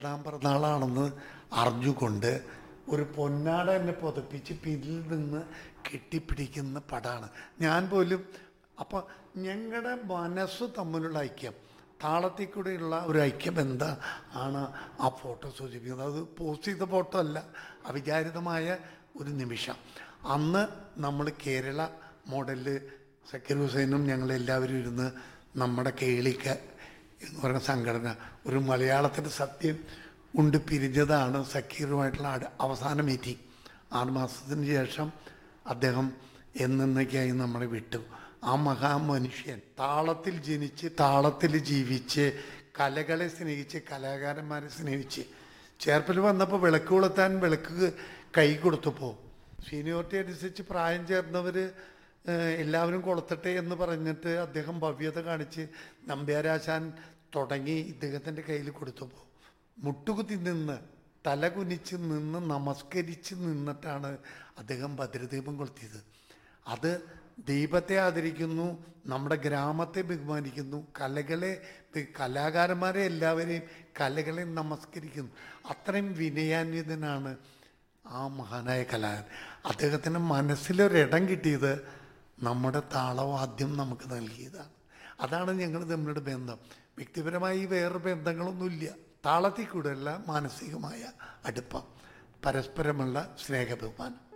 രണ്ടാം പിറന്നാളാണെന്ന് അറിഞ്ഞുകൊണ്ട് ഒരു പൊന്നാട എന്നെ പുതപ്പിച്ച് പിന്നിൽ നിന്ന് കെട്ടിപ്പിടിക്കുന്ന പടാണ് ഞാൻ പോലും അപ്പം ഞങ്ങളുടെ മനസ്സ് തമ്മിലുള്ള ഐക്യം താളത്തിൽ കൂടെയുള്ള ഒരു ഐക്യം എന്താ ആണ് ആ ഫോട്ടോ സൂചിപ്പിക്കുന്നത് അത് പോസ്റ്റ് ചെയ്ത ഫോട്ടോ അല്ല അവിചാരിതമായ ഒരു നിമിഷം അന്ന് നമ്മൾ കേരള മോഡലിൽ സക്കീർ ഹുസൈനും ഞങ്ങളെല്ലാവരും ഇരുന്ന് നമ്മുടെ കേളിക്ക എന്ന് പറയുന്ന സംഘടന ഒരു മലയാളത്തിൻ്റെ സത്യം ഉണ്ട് പിരിഞ്ഞതാണ് സക്കീറുമായിട്ടുള്ള അട- അവസാന മീറ്റിംഗ് ആറ് മാസത്തിന് ശേഷം അദ്ദേഹം എന്നേക്കായി നമ്മളെ വിട്ടു ആ മഹാമനുഷ്യൻ താളത്തിൽ ജനിച്ച് താളത്തിൽ ജീവിച്ച് കലകളെ സ്നേഹിച്ച് കലാകാരന്മാരെ സ്നേഹിച്ച് ചേർപ്പിൽ വന്നപ്പോൾ വിളക്ക് കൊളുത്താൻ വിളക്ക് കൈ കൊടുത്തപ്പോൾ സീനിയോറിറ്റി അനുസരിച്ച് പ്രായം ചേർന്നവർ എല്ലാവരും കൊളുത്തട്ടെ എന്ന് പറഞ്ഞിട്ട് അദ്ദേഹം ഭവ്യത കാണിച്ച് നമ്പ്യാരാശാൻ തുടങ്ങി ഇദ്ദേഹത്തിൻ്റെ കയ്യിൽ കൊടുത്തപ്പോൾ മുട്ടുകുത്തി നിന്ന് തല കുനിച്ച് നിന്ന് നമസ്കരിച്ച് നിന്നിട്ടാണ് അദ്ദേഹം ഭദ്രദീപം കൊളുത്തിയത് അത് ദൈവത്തെ ആദരിക്കുന്നു നമ്മുടെ ഗ്രാമത്തെ ബഹുമാനിക്കുന്നു കലകളെ ബ- കലാകാരന്മാരെ എല്ലാവരെയും കലകളെ നമസ്കരിക്കുന്നു അത്രയും വിനയാന്വിതനാണ് ആ മഹാനായ കലാകാരൻ അദ്ദേഹത്തിന് മനസ്സിലൊരിടം കിട്ടിയത് നമ്മുടെ താളവാദ്യം നമുക്ക് നൽകിയതാണ് അതാണ് ഞങ്ങൾ തമ്മിലുള്ള ബന്ധം വ്യക്തിപരമായി വേറെ ബന്ധങ്ങളൊന്നുമില്ല താളത്തിൽ കൂടെയല്ല മാനസികമായ അടുപ്പം പരസ്പരമുള്ള സ്നേഹബഹുമാനം